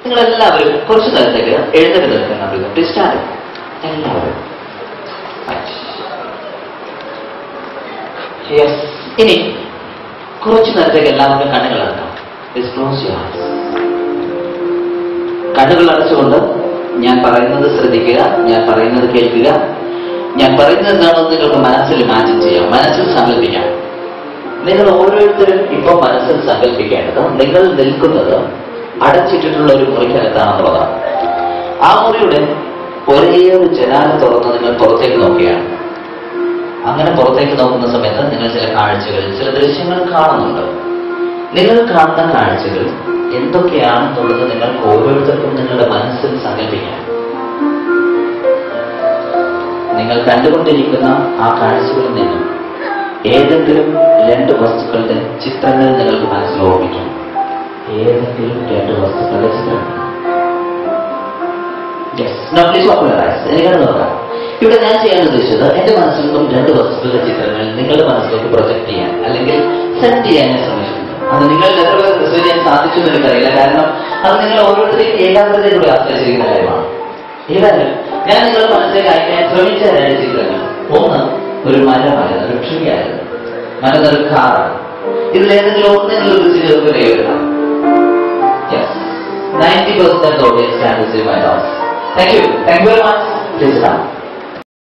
നിങ്ങൾ എല്ലാവരും കുറച്ച് നേരത്തേക്ക് എഴുന്നേറ്റ് നിൽക്കുന്ന പ്ലീസ് സ്റ്റാൻഡ് എല്ലാവരും യെസ് ഇനി കുറച്ചു നേരത്തേക്ക് എല്ലാവരും കണ്ണുകൾ അടക്കാം പ്ലീസ് ക്ലോസ് യുവർ ഐസ് കണ്ണുകൾ അടച്ചുകൊണ്ട് ഞാൻ പറയുന്നത് ശ്രദ്ധിക്കുക ഞാൻ പറയുന്നത് കേൾക്കുക ഞാൻ പറയുന്നത് എന്താണെന്ന് നിങ്ങൾക്ക് മനസ്സിൽ ഇമാജിൻ ചെയ്യാം മനസ്സിൽ സങ്കല്പിക്കാം നിങ്ങൾ ഓരോരുത്തരും ഇപ്പൊ മനസ്സിൽ സങ്കല്പിക്കേണ്ടത് നിങ്ങൾ നിൽക്കുന്നത് അടച്ചിട്ടിട്ടുള്ള ഒരു മുറിക്കകത്താണെന്നുള്ളതാണ് ആ മുറിയുടെ ഒരേ ഒരു ജനാല തുറന്ന് നിങ്ങൾ പുറത്തേക്ക് നോക്കുകയാണ് അങ്ങനെ പുറത്തേക്ക് നോക്കുന്ന സമയത്ത് നിങ്ങൾ ചില കാഴ്ചകൾ ചില ദൃശ്യങ്ങൾ കാണുന്നുണ്ട് നിങ്ങൾ കാണുന്ന കാഴ്ചകൾ എന്തൊക്കെയാണെന്നുള്ളത് നിങ്ങൾക്ക് ഓരോരുത്തർക്കും നിങ്ങളുടെ മനസ്സിൽ സങ്കല്പിക്കാം നിങ്ങൾ കണ്ടുകൊണ്ടിരിക്കുന്ന ആ കാഴ്ചകളിൽ നിന്നും ഏതെങ്കിലും രണ്ട് വസ്തുക്കളുടെ ചിത്രങ്ങൾ നിങ്ങൾക്ക് മനസ്സിൽ ഓർമ്മിക്കും ഏതെങ്കിലും രണ്ട് വസ്തുക്കളുടെ ചിത്രങ്ങൾ Yes. Now please open your eyes. എനിക്കത് നോക്കാം ഇവിടെ ഞാൻ ചെയ്യാൻ ഉദ്ദേശിച്ചത് എന്റെ മനസ്സിൽ നിന്നും രണ്ട് വസ്തുക്കളുടെ ചിത്രങ്ങൾ നിങ്ങളുടെ മനസ്സിലേക്ക് പ്രൊജക്ട് ചെയ്യാൻ അല്ലെങ്കിൽ സെൻഡ് ചെയ്യാൻ ഞാൻ ശ്രമിച്ചിട്ടുണ്ട് അത് നിങ്ങളിൽ എത്ര പേർ റിസീവ് ചെയ്യാൻ സാധിച്ചു എന്ന് എനിക്കറിയില്ല കാരണം അത് നിങ്ങൾ ഓരോരുത്തരെയും ഏകാഗ്രതയിലൂടെ ആശ്രയിച്ചിരിക്കുന്ന കാര്യമാണ് ഏതായാലും ഞാൻ നിങ്ങളുടെ മനസ്സിലേക്ക് അയക്കാൻ ശ്രമിച്ച രണ്ട് ചിത്രങ്ങൾ ഒന്ന് ഒരു മരമായിരുന്നു ഒരു ട്രീ ആയിരുന്നു മറ്റൊന്നൊരു കാറാണ് ഇതിലേതെങ്കിലും ഒന്ന് നിങ്ങൾ വിളിച്ച് ചേർത്ത് എഴുതണം yes ninety percent audience can receive my loss thank you thank you very much please